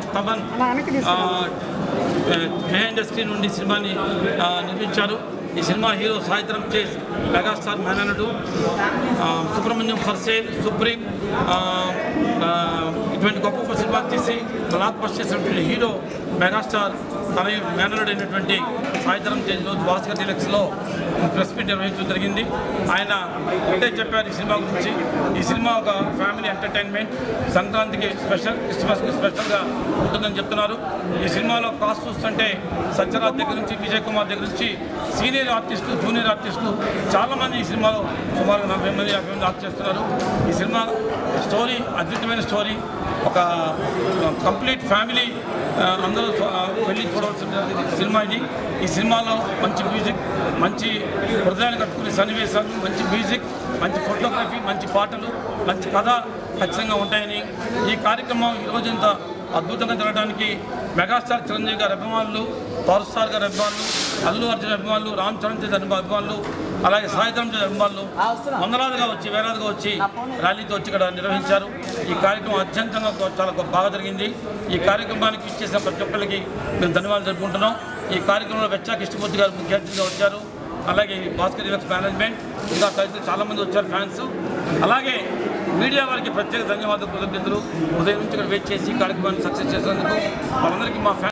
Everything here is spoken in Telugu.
తమన్ బిహైండ్ ద స్క్రీన్ నుండి సినిమాని ఆ, నిర్మించారు ఈ సినిమా హీరో సాయిధరం చేస్ మెగాస్టార్ మేననుడు ఆ, సుబ్రహ్మణ్యం ఫర్సేల్ సుప్రీం ఆ, ఆ, ఇటువంటి గొప్ప గొప్ప సినిమాలు తీసి బ్లాక్ బస్ట్ చేసినటువంటి హీరో మెగాస్టార్ తన మేనలుడు అయినటువంటి సాయిధరం తేజ్ రోజు భాస్కర్ డీలక్స్లో ప్రెస్ మీట్ నిర్వహించడం జరిగింది ఆయన ఒకటే చెప్పారు ఈ సినిమా గురించి ఈ సినిమా ఒక ఫ్యామిలీ ఎంటర్టైన్మెంట్ సంక్రాంతికి స్పెషల్ క్రిస్మస్కి స్పెషల్గా ఉంటుందని చెప్తున్నారు ఈ సినిమాలో కాస్ట్ చూస్తుంటే సత్యరాజ్ దగ్గర నుంచి విజయ్ కుమార్ దగ్గర నుంచి సీనియర్ ఆర్టిస్టులు జూనియర్ ఆర్టిస్టులు చాలామంది ఈ సినిమాలో సుమారు నలభై మంది యాభై మంది ఆర్ట్ చేస్తున్నారు ఈ సినిమా స్టోరీ అద్భుతమైన స్టోరీ ఒక కంప్లీట్ ఫ్యామిలీ ఆ, అందరూ ఆ, వెళ్ళి చూడవలసిన సినిమా ఇది ఈ సినిమాలో మంచి మ్యూజిక్ మంచి హృదయాన్ని కట్టుకునే సన్నివేశాలు మంచి మ్యూజిక్ మంచి ఫోటోగ్రఫీ మంచి పాటలు మంచి కథ ఖచ్చితంగా ఉంటాయని ఈ కార్యక్రమం ఈరోజు ఇంత అద్భుతంగా జరగడానికి మెగాస్టార్ చిరంజీవి గారి అభిమానులు పవర్ స్టార్ గారి అభిమానులు అల్లు అర్జున్ అభిమానులు రామ్ చరణ్ తేజ్ అభిమానులు అలాగే సాయిధరం తేజ్ అభిమానులు వందలాదిగా వచ్చి వేలాదిగా వచ్చి ర్యాలీతో వచ్చి ఇక్కడ నిర్వహించారు ఈ కార్యక్రమం అత్యంతంగా గొ- చాలా గొప్ప- బాగా జరిగింది ఈ కార్యక్రమానికి ఇచ్చేసిన ప్రతి ఒక్కరికి మేము ధన్యవాదాలు జరుపుకుంటున్నాం ఈ కార్యక్రమంలో వెచ్చా కృష్ణమూర్తి గారు ముఖ్య అతిథిగా వచ్చారు అలాగే ఈ భాస్కర్ డిలక్స్ మేనేజ్మెంట్ ఇంకా తదితరులు చాలామంది వచ్చారు ఫ్యాన్స్ అలాగే మీడియా వారికి ప్రత్యేక ధన్యవాదాలు కృతజ్ఞతలు ఉదయం నుంచి ఇక్కడ వెయిట్ చేసి ఈ కార్యక్రమాన్ని సక్సెస్ చేసినందుకు వాళ్ళందరికీ మా ఫ్యాన్స్